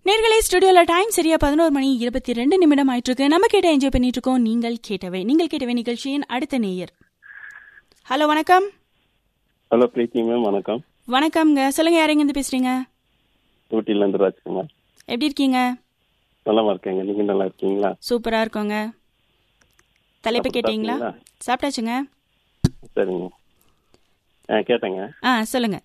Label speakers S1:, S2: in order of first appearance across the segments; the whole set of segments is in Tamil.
S1: நேர்களே ஸ்டுடியோல டைம் சரியா பதினோரு மணி இருபத்தி ரெண்டு நிமிடம் ஆயிட்டு இருக்கு நம்ம கேட்ட என்ஜாய் பண்ணிட்டு இருக்கோம் நீங்கள் கேட்டவை நீங்கள் கேட்டவை நிகழ்ச்சியின் அடுத்த நேயர் ஹலோ வணக்கம்
S2: ஹலோ பிரீத்தி மேம் வணக்கம்
S1: வணக்கம்ங்க சொல்லுங்க யாரெங்க இருந்து பேசுறீங்க
S2: ஊட்டில இருந்து ராஜ்குமார்
S1: எப்படி இருக்கீங்க
S2: நலமா இருக்கேங்க நீங்க நல்லா இருக்கீங்களா
S1: சூப்பரா இருக்கோங்க தலைப்பு
S2: அப்ப
S1: கேட்டீங்களா
S2: சாப்பிட்டீங்களா?
S1: சாப்பிட்டாச்சுங்க
S2: சரிங்க ஆ கேட்டேங்க
S1: ஆ சொல்லுங்க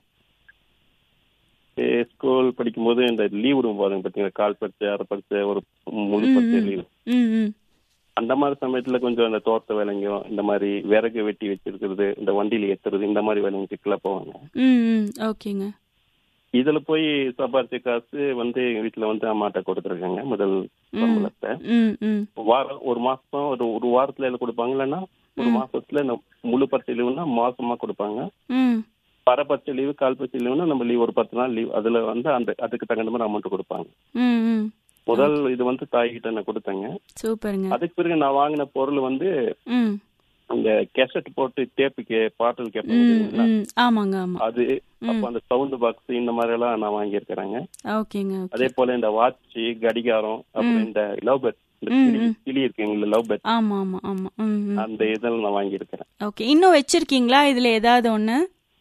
S2: ஏ, ஸ்கூல் படிக்கும்போது இந்த லீவ் விடும் போதுங்க பார்த்தீங்களா கால் பரிச்சை அரை பரிச்சை ஒரு முழு
S1: ம்,
S2: பரிச்சை
S1: ம்.
S2: லீவ்
S1: ம் ம்
S2: அந்த மாதிரி சமயத்துல கொஞ்சம் இந்த தோட்ட வேலைங்கும் இந்த மாதிரி விறகு வெட்டி வச்சிருக்கிறது இந்த வண்டியில ஏத்துறது இந்த மாதிரி வேலைங்க சிக்கலா போவாங்க
S1: ம் ம் ஓகேங்க
S2: இதுல போய் சம்பாரிச்ச காசு வந்து எங்க வீட்டுல வந்து அம்மாட்ட கொடுத்துருக்காங்க முதல் சம்பளத்தை
S1: ம் ம்
S2: வாரம் ஒரு மாசம் ஒரு ஒரு வாரத்துல எல்லாம் கொடுப்பாங்க இல்லைன்னா ஒரு மாசத்துல இந்த முழு பரிச்சை லீவுனா மாசமா கொடுப்பாங்க
S1: ம்
S2: பரபட்ச லீவு கால்பட்ச லீவுனா நம்ம லீவ் ஒரு பத்து நாள் லீவ் அதுல வந்து அந்த அதுக்கு தகுந்த மாதிரி அமௌண்ட் கொடுப்பாங்க
S1: ம் ம்
S2: முதல் இது வந்து தாய் கிட்ட நான் கொடுத்தேங்க
S1: சூப்பருங்க
S2: அதுக்கு பிறகு நான் வாங்கின பொருள் வந்து
S1: ம்
S2: இந்த கேசட் போட்டு டேப்புக்கு பாட்டல்
S1: ம்
S2: கேட்பாங்க
S1: ம் ஆமாங்க ஆமா
S2: அது அப்ப அந்த சவுண்ட் பாக்ஸ் இந்த மாதிரி எல்லாம் நான் வாங்கியிருக்கிறேங்க
S1: ஓகேங்க ஓகே
S2: அதே போல இந்த வாட்ச் கடிகாரம் அப்புறம் இந்த லவ் பெட் இந்த
S1: ம்,
S2: கிளி
S1: ம்.
S2: கிளி இருக்குங்களா லவ் பெட்
S1: ஆமா ஆமா ஆமா ம் ம்
S2: அந்த இதெல்லாம் நான் வாங்கியிருக்கிறேன்
S1: ஓகே இன்னும் வச்சிருக்கீங்களா இதுல ஏதாவது ஒண்ணு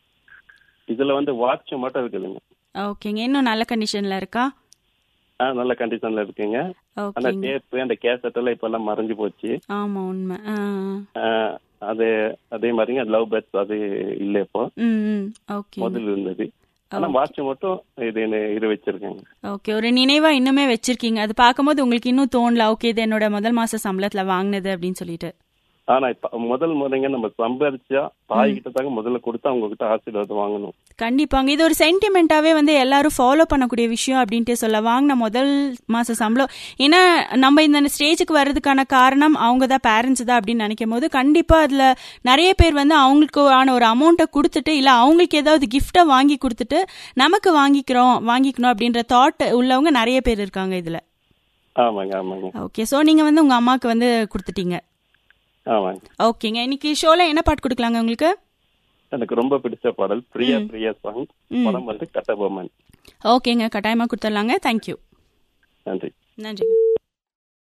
S2: இதுல வந்து வாட்ச் மட்டும் இருக்குதுங்க
S1: ஓகேங்க இன்னும் நல்ல கண்டிஷன்ல இருக்கா
S2: ஆ நல்ல கண்டிஷன்ல இருக்குங்க ஆனா
S1: ஓகேங்க
S2: டேப் அந்த கேசட் எல்லாம் இப்ப எல்லாம் மறைஞ்சு போச்சு
S1: ஆமா உண்மை ஆ ஆ.
S2: ஆஹ் அது அதே மாதிரிங்க லவ் பேர்ட்ஸ் அது இல்ல இப்போ
S1: ம் ம் ஓகே
S2: முதல்ல இருந்தது ஆனா வாட்ச் மட்டும் இது என்ன- இது வச்சிருக்கேங்க
S1: ஓகே ஒரு நினைவா இன்னுமே வச்சிருக்கீங்க அது பார்க்கும்போது உங்களுக்கு இன்னும் தோணல ஓகே இது என்னோட முதல் மாச சம்பளத்துல வாங்கினது அப்படின்னு சொல்லிட்டு
S2: ஆனா இப்ப முதல் முறைங்க நம்ம சம்பாரிச்சா தாய் கிட்ட தாங்க முதல்ல கொடுத்து அவங்க கிட்ட ஆசீர்வாதம் வாங்கணும்
S1: கண்டிப்பாங்க இது ஒரு சென்டிமெண்ட்டாவே வந்து எல்லாரும் ஃபாலோ பண்ணக்கூடிய விஷயம் அப்படின்ட்டு சொல்ல வாங்கின முதல் மாச சம்பளம் ஏன்னா நம்ம இந்த ஸ்டேஜுக்கு வர்றதுக்கான காரணம் அவங்க தான் பேரண்ட்ஸ் தான் அப்படின்னு நினைக்கும் போது கண்டிப்பா அதுல நிறைய பேர் வந்து அவங்களுக்கான ஒரு அமௌண்ட்டை கொடுத்துட்டு இல்ல அவங்களுக்கு ஏதாவது கிஃப்டை வாங்கி கொடுத்துட்டு நமக்கு வாங்கிக்கிறோம் வாங்கிக்கணும் அப்படின்ற தாட் உள்ளவங்க நிறைய பேர் இருக்காங்க இதுல
S2: ஆமாங்க ஆமாங்க
S1: ஓகே ஸோ நீங்க வந்து உங்க அம்மாக்கு வந்து கொடுத்துட்டீங்க
S2: ஆமாங்க
S1: ஓகேங்க இன்னைக்கு ஷோல என்ன பாட்டு கொடுக்கலாங்க உங்களுக்கு
S2: எனக்கு ரொம்ப பிடிச்ச பாடல் பிரியா பிரியா சாங்
S1: ம்.
S2: படம் வந்து கட்டபொம்மன்
S1: ஓகேங்க கட்டாயமா கொடுத்துடலாங்க தேங்க்யூ
S2: நன்றி
S1: நன்றிங்க